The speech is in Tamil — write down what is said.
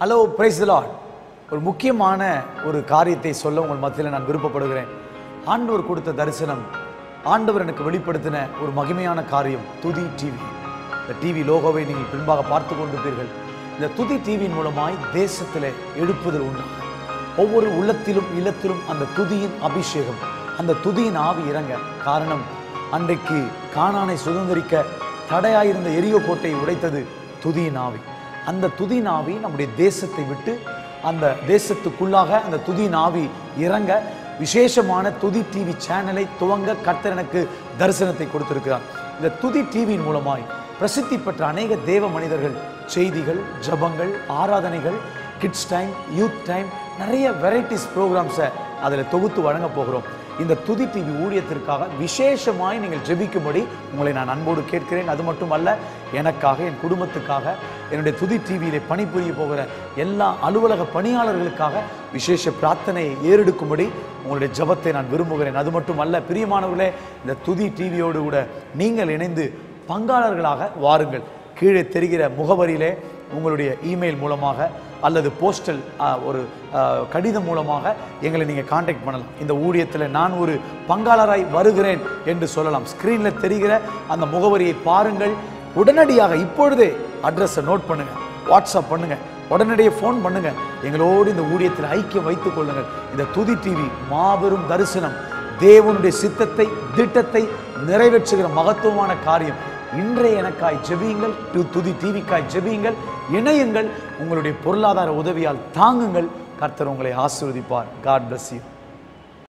ஹலோ பிரைஸ் லார்ட் ஒரு முக்கியமான ஒரு காரியத்தை சொல்ல உங்கள் மத்தியில் நான் விருப்பப்படுகிறேன் ஆண்டவர் கொடுத்த தரிசனம் ஆண்டவர் எனக்கு வெளிப்படுத்தின ஒரு மகிமையான காரியம் துதி டிவி இந்த டிவி லோகோவை நீங்கள் பின்பாக பார்த்து கொண்டிருப்பீர்கள் இந்த துதி டிவியின் மூலமாய் தேசத்தில் எழுப்புதல் உண்டு ஒவ்வொரு உள்ளத்திலும் இல்லத்திலும் அந்த துதியின் அபிஷேகம் அந்த துதியின் ஆவி இறங்க காரணம் அன்றைக்கு கானானை சுதந்திரிக்க தடையாயிருந்த எரியோ கோட்டையை உடைத்தது துதியின் ஆவி அந்த துதியின் ஆவி நம்முடைய தேசத்தை விட்டு அந்த தேசத்துக்குள்ளாக அந்த துதியின் ஆவி இறங்க விசேஷமான துதி டிவி சேனலை துவங்க கர்த்தர் எனக்கு தரிசனத்தை கொடுத்திருக்கிறார் இந்த துதி டிவியின் மூலமாய் பிரசித்தி பெற்ற அநேக தேவ மனிதர்கள் செய்திகள் ஜபங்கள் ஆராதனைகள் கிட்ஸ் டைம் யூத் டைம் நிறைய வெரைட்டிஸ் ப்ரோக்ராம்ஸை அதில் தொகுத்து வழங்க போகிறோம் இந்த துதி டிவி ஊழியத்திற்காக விசேஷமாய் நீங்கள் ஜெபிக்கும்படி உங்களை நான் அன்போடு கேட்கிறேன் அது மட்டுமல்ல எனக்காக என் குடும்பத்துக்காக என்னுடைய துதி டிவியிலே பணிபுரிய போகிற எல்லா அலுவலக பணியாளர்களுக்காக விசேஷ பிரார்த்தனையை ஏறெடுக்கும்படி உங்களுடைய ஜெபத்தை நான் விரும்புகிறேன் அது மட்டுமல்ல பிரியமானவர்களே இந்த துதி டிவியோடு கூட நீங்கள் இணைந்து பங்காளர்களாக வாருங்கள் கீழே தெரிகிற முகவரியிலே உங்களுடைய இமெயில் மூலமாக அல்லது போஸ்டல் ஒரு ஆ, கடிதம் மூலமாக எங்களை நீங்கள் காண்டாக்ட் பண்ணலாம் இந்த ஊழியத்தில் நான் ஒரு பங்காளராய் வருகிறேன் என்று சொல்லலாம் ஸ்க்ரீனில் தெரிகிற அந்த முகவரியை பாருங்கள் உடனடியாக இப்பொழுதே அட்ரஸை நோட் பண்ணுங்க வாட்ஸ்அப் பண்ணுங்க உடனடியே ஃபோன் பண்ணுங்க எங்களோடு இந்த ஊழியத்தில் ஐக்கியம் வைத்துக் கொள்ளுங்கள் இந்த துதி டிவி மாபெரும் தரிசனம் தேவனுடைய சித்தத்தை திட்டத்தை நிறைவேற்றுகிற மகத்துவமான காரியம் இன்றைய எனக்காய் ஜெபியுங்கள் டு- துதி டிவிக்காய் ஜெபியுங்கள் இணையுங்கள் உங்களுடைய பொருளாதார உதவியால் தாங்குங்கள் கர்த்தர் உங்களை ஆசீர்வதிப்பார் காட் bless you